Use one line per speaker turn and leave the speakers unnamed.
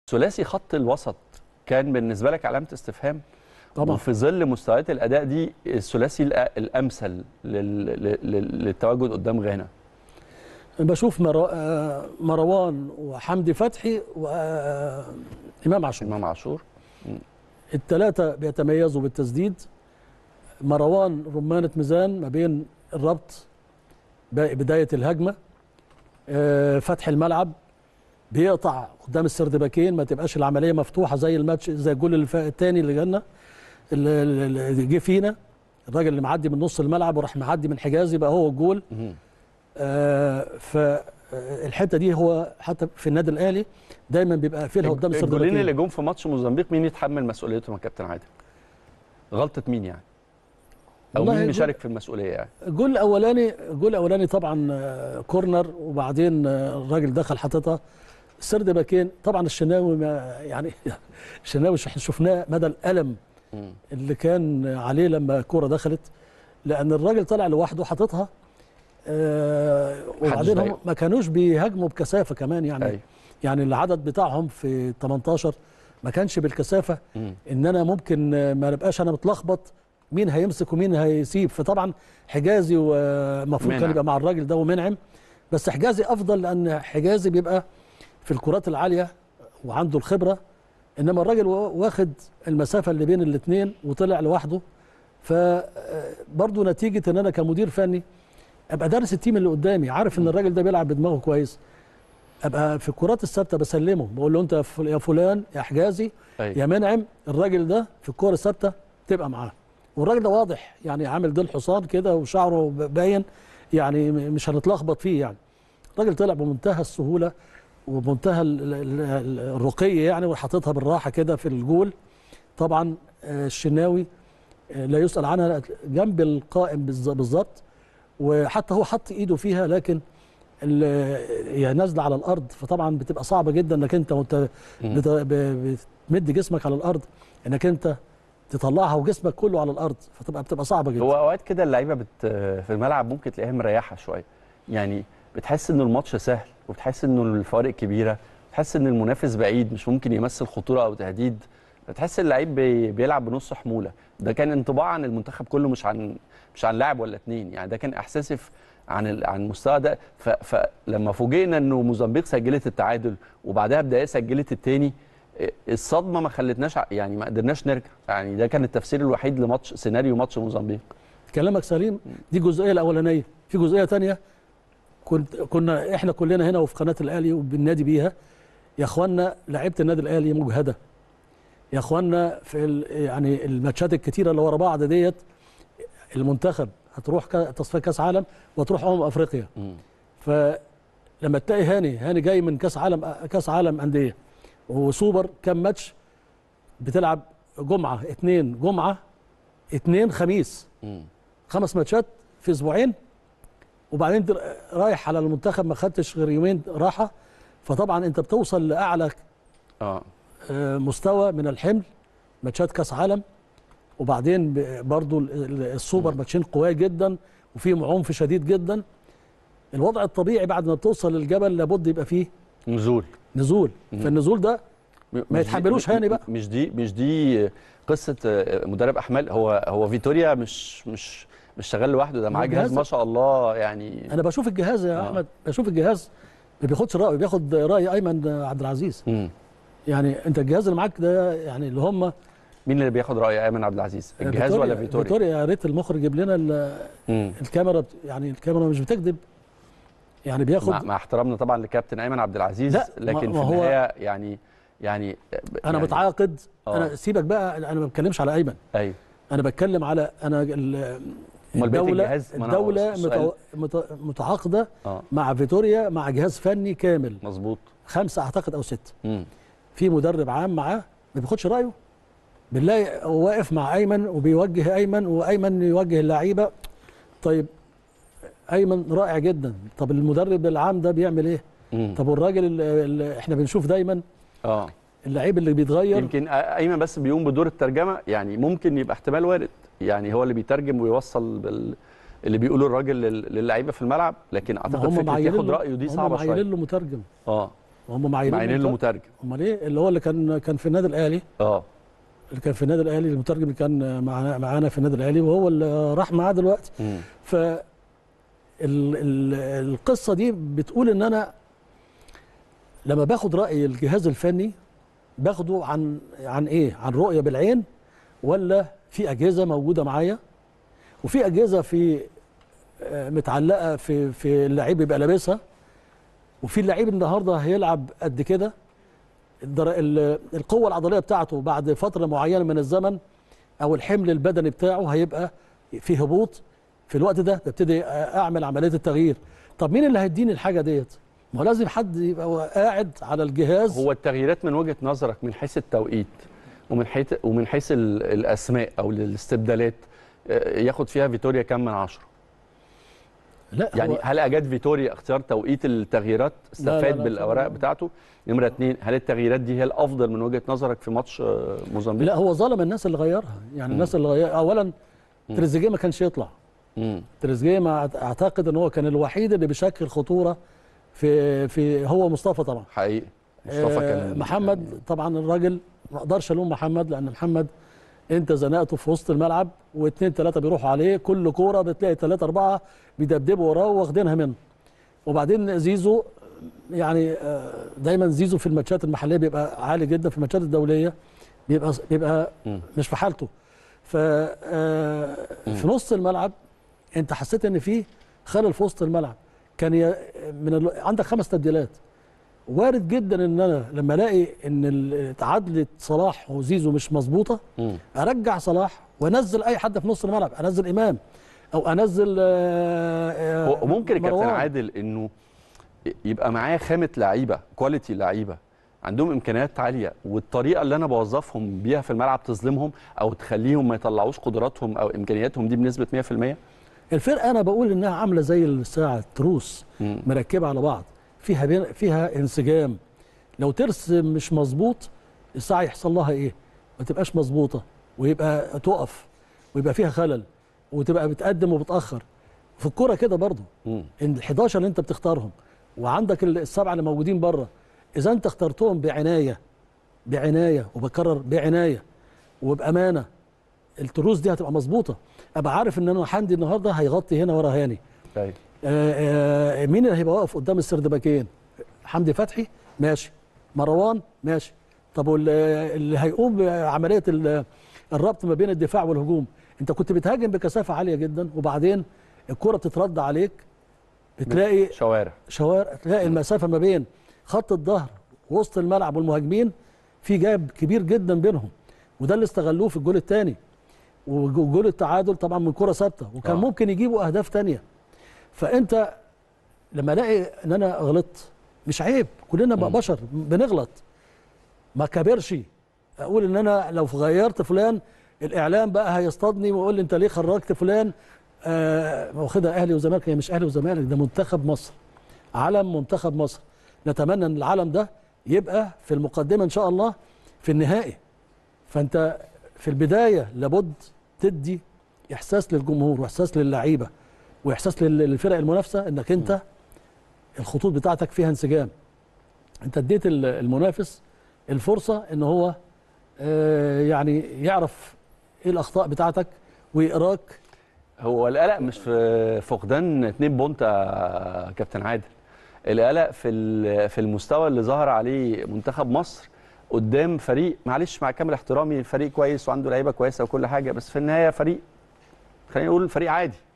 ثلاثي خط الوسط كان بالنسبه لك علامه استفهام
طبعا
وفي ظل مستويات الاداء دي الثلاثي الأ- الامثل لل... لل... للتواجد قدام غانا
بشوف مرو... آه، مروان وحمدي فتحي وامام عاشور
امام عاشور
الثلاثه بيتميزوا بالتسديد مروان رمانه ميزان ما بين الربط ب- بدايه الهجمه آه، فتح الملعب بيقطع قدام السردباكين ما تبقاش العمليه مفتوحه زي الماتش زي الجول اللي فا- التاني اللي جالنا اللي اللي جه فينا الراجل اللي معدي من نص الملعب وراح معدي من حجازي بقى هو الجول
مهم.
فالحته دي هو حتى في النادي الاهلي دايما بيبقى قافلها قدام
الجولين
السردباكين
اللي جم في ماتش موزمبيق مين يتحمل مسؤوليتهم يا كابتن عادل غلطه مين يعني او
والله
مين
الجول-
مشارك في المسؤوليه يعني
الجول الاولاني الجول الاولاني طبعا آه، كورنر وبعدين آه، الراجل دخل حاططها السرد باكين طبعا الشناوي ما يعني الشناوي ش- شفناه مدى الالم
مم.
اللي كان عليه لما الكوره دخلت لان الراجل طلع لوحده حاططها آه وبعدين هم
ضايقه.
ما كانوش بيهاجموا بكثافه كمان يعني
أيوة.
يعني العدد بتاعهم في 18 ما كانش بالكثافه
مم.
ان انا ممكن آه، ما نبقاش انا متلخبط مين هيمسك ومين هيسيب فطبعا حجازي ومفروض كان
منعم.
يبقى مع الراجل ده ومنعم بس حجازي افضل لان حجازي بيبقى في الكرات العاليه وعنده الخبره انما الراجل وا- واخد المسافه اللي بين الاثنين وطلع لوحده فبرضه نتيجه ان انا كمدير فني ابقى دارس التيم اللي قدامي عارف ان الراجل ده بيلعب بدماغه كويس ابقى في الكرات الثابته بسلمه بقول له انت يا فل- يا فلان يا حجازي
أيوة.
يا منعم الراجل ده في الكوره الثابته تبقى معاه والراجل ده واضح يعني عامل ديل حصان كده وشعره ب- باين يعني م- مش هنتلخبط فيه يعني الراجل طلع بمنتهى السهوله وبمنتهى ال- ال- ال- الرقي يعني وحاططها بالراحه كده في الجول طبعا آه، الشناوي آه، لا يسأل عنها جنب القائم بالز- بالظبط وحتى هو حط ايده فيها لكن ال- هي نازله على الارض فطبعا بتبقى صعبه جدا انك انت وانت
مم.
بت- ب- بتمد جسمك على الارض انك انت تطلعها وجسمك كله على الارض فتبقى بتبقى صعبه جدا
هو اوقات كده اللعيبه بت في الملعب ممكن تلاقيها مريحه شويه يعني بتحس ان الماتش سهل وبتحس انه الفوارق كبيره بتحس ان المنافس بعيد مش ممكن يمثل خطوره او تهديد بتحس اللعيب بي- بيلعب بنص حموله ده كان انطباع عن المنتخب كله مش عن مش عن لاعب ولا اتنين يعني ده كان احساسي في- عن ال- عن المستوى ده ف- فلما فوجئنا انه موزمبيق سجلت التعادل وبعدها بدقائق سجلت التاني الصدمه ما خلتناش ع- يعني ما قدرناش نرجع يعني ده كان التفسير الوحيد لماتش سيناريو ماتش موزمبيق
كلامك سليم دي الجزئيه الاولانيه في جزئيه تانية كنت كنا احنا كلنا هنا وفي قناه الاهلي وبالنادي بيها يا اخوانا لعيبه النادي الاهلي مجهده يا اخوانا في ال- يعني الماتشات الكتيره اللي ورا بعض ديت المنتخب هتروح كا- تصفيات كاس عالم وتروح امم افريقيا
مم.
فلما تلاقي هاني هاني جاي من كاس عالم كاس عالم انديه وسوبر كام ماتش بتلعب جمعه اثنين جمعه اثنين خميس
مم.
خمس ماتشات في اسبوعين وبعدين انت رايح على المنتخب ما خدتش غير يومين راحه فطبعا انت بتوصل لاعلى
اه
آه، مستوى من الحمل ماتشات كاس عالم وبعدين ب- برضو ال- ال- السوبر ماتشين قوية جدا وفيهم عنف شديد جدا الوضع الطبيعي بعد ما بتوصل للجبل لابد يبقى فيه
نزول
نزول
مم.
فالنزول ده
م-
ما
مش دي-
يتحملوش
م-
هاني بقى.
مش دي مش دي قصه آه، مدرب احمال هو هو فيتوريا مش مش مش شغال لوحده ده معاه
هو
جهاز
جهاز-
ما شاء الله يعني
انا بشوف الجهاز يا
آه.
احمد بشوف الجهاز ما بياخدش راي بياخد راي ايمن عبد العزيز
مم.
يعني انت الجهاز اللي معاك ده يعني اللي هم
مين اللي بياخد راي ايمن عبد العزيز الجهاز ولا فيتوريا
فيتوريا يا ريت المخرج يجيب لنا ال-
مم.
الكاميرا بت- يعني الكاميرا مش بتكذب يعني بياخد
مع, مع احترامنا طبعا لكابتن ايمن عبد العزيز
لا، ما-
لكن في
ما هو-
النهايه يعني يعني
انا
يعني
متعاقد
آه.
انا سيبك بقى انا ما بتكلمش على ايمن
ايوه
انا بتكلم على انا ال-
أمال بقية
الدوله
الجهاز؟ ما أنا
الدوله
السؤال-
متو- مت- متعاقده
اه
مع فيتوريا مع جهاز فني كامل
مظبوط
خمسه اعتقد او سته
مم.
في مدرب عام معاه ما بياخدش رايه بالله هو واقف مع ايمن وبيوجه ايمن وايمن يوجه اللعيبه طيب ايمن رائع جدا طب المدرب العام ده بيعمل ايه
مم.
طب والراجل اللي اللي احنا بنشوف دايما
اه
اللعيب اللي بيتغير
يمكن ايمن بس بيقوم بدور الترجمه يعني ممكن يبقى احتمال وارد يعني هو اللي بيترجم ويوصل بال... اللي بيقوله الراجل لل- للعيبه في الملعب لكن
ما
اعتقد
هم
فكره
معينين
ياخد
له-
رايه دي
هم
صعبه شويه
معينين له مترجم
اه
هم معينين
معينين له
له
مترجم
امال ايه اللي هو اللي كان كان في النادي الاهلي
اه
اللي كان في النادي الاهلي المترجم اللي كان معانا معانا في النادي الاهلي وهو اللي راح معاه دلوقتي
مم.
ف ال- ال- القصه دي بتقول ان انا لما باخد راي الجهاز الفني باخده عن عن ايه عن رؤيه بالعين ولا في اجهزه موجوده معايا وفي اجهزه في آه، متعلقه في في اللعيب يبقى لابسها وفي اللعيب النهارده هيلعب قد كده الدر- ال- القوه العضليه بتاعته بعد فتره معينه من الزمن او الحمل البدني بتاعه هيبقى في هبوط في الوقت ده ببتدي اعمل عمليه التغيير طب مين اللي هيديني الحاجه ديت ما هو لازم حد يبقى قاعد على الجهاز
هو التغييرات من وجهه نظرك من حيث التوقيت ومن حيث ومن حيث ال- الاسماء او الاستبدالات آه، ياخد فيها فيتوريا كام من عشرة
لا
يعني
هو
هل اجاد فيتوريا اختيار توقيت التغييرات
لا،
استفاد
لا،
بالاوراق
طبعاً.
بتاعته نمره اتنين هل التغييرات دي هي الافضل من وجهه نظرك في ماتش آه، موزمبيق
لا هو ظلم الناس اللي غيرها يعني الناس اللي غير اولا تريزيجيه ما كانش يطلع
مم.
تريزيجيه ما أعت- اعتقد ان هو كان الوحيد اللي بيشكل خطوره في في هو مصطفى طبعا
حقيقي مصطفى
آه،
كان
محمد طبعا الراجل ما اقدرش الوم محمد لان محمد انت زنقته في وسط الملعب واثنين ثلاثه بيروحوا عليه كل كوره بتلاقي ثلاثه اربعه بيدبدبوا وراه واخدينها منه وبعدين زيزو يعني آه، دايما زيزو في الماتشات المحليه بيبقى عالي جدا في الماتشات الدوليه بيبقى بيبقى
مم.
مش في حالته ف آه، في نص الملعب انت حسيت ان في خلل في وسط الملعب كان ي... من ال... عندك خمس تبديلات وارد جدا ان انا لما الاقي ان ال- تعادله صلاح وزيزو مش مظبوطه
مم.
ارجع صلاح وانزل اي حد في نص الملعب انزل امام او انزل آه، آه،
هو ممكن يا كابتن
مروان.
عادل انه يبقى معايا خامه لعيبه كواليتي لعيبه عندهم امكانيات عاليه والطريقه اللي انا بوظفهم بيها في الملعب تظلمهم او تخليهم ما يطلعوش قدراتهم او امكانياتهم دي بنسبه 100%
الفرقه انا بقول انها عامله زي الساعه تروس
مم.
مركبه على بعض فيها بين فيها انسجام لو ترس مش مظبوط الساعه يحصل لها ايه ما تبقاش مظبوطه ويبقى تقف ويبقى فيها خلل وتبقى بتقدم وبتاخر في الكوره كده برضو
مم.
ان ال 11 اللي انت بتختارهم وعندك ال- السبعه اللي موجودين بره اذا انت اخترتهم بعنايه بعنايه وبكرر بعنايه وبامانه التروس دي هتبقى مظبوطه ابقى عارف ان انا حمدي النهارده هيغطي هنا ورا هاني
طيب
آه، آه، مين اللي هيبقى واقف قدام السردباكين حمدي فتحي ماشي مروان ماشي طب وال- اللي هيقوم بعمليه ال- الربط ما بين الدفاع والهجوم انت كنت بتهاجم بكثافه عاليه جدا وبعدين الكره بتترد عليك بتلاقي
شوارع
شوارع تلاقي المسافه ما بين خط الظهر وسط الملعب والمهاجمين في جاب كبير جدا بينهم وده اللي استغلوه في الجول الثاني وجول التعادل طبعا من كره ثابته وكان
آه.
آه. ممكن يجيبوا اهداف تانية فانت لما الاقي ان انا غلطت مش عيب كلنا بقى
مم.
بشر بنغلط ما كبرش اقول ان انا لو غيرت فلان الاعلام بقى هيصطادني ويقول لي انت ليه خرجت فلان آه واخدها اهلي وزمالك هي مش اهلي وزمالك ده منتخب مصر علم منتخب مصر نتمنى ان العلم ده يبقى في المقدمه ان شاء الله في النهائي فانت في البدايه لابد تدي احساس للجمهور واحساس للعيبه واحساس لل- للفرق المنافسه انك انت الخطوط بتاعتك فيها انسجام انت اديت ال- المنافس الفرصه ان هو آه، يعني يعرف ايه الاخطاء بتاعتك ويقراك
هو القلق مش في فقدان اتنين بونت يا كابتن عادل القلق في ال- في المستوى اللي ظهر عليه منتخب مصر قدام فريق معلش مع كامل احترامي فريق كويس وعنده لعيبه كويسه وكل حاجه بس في النهايه فريق خلينا نقول فريق عادي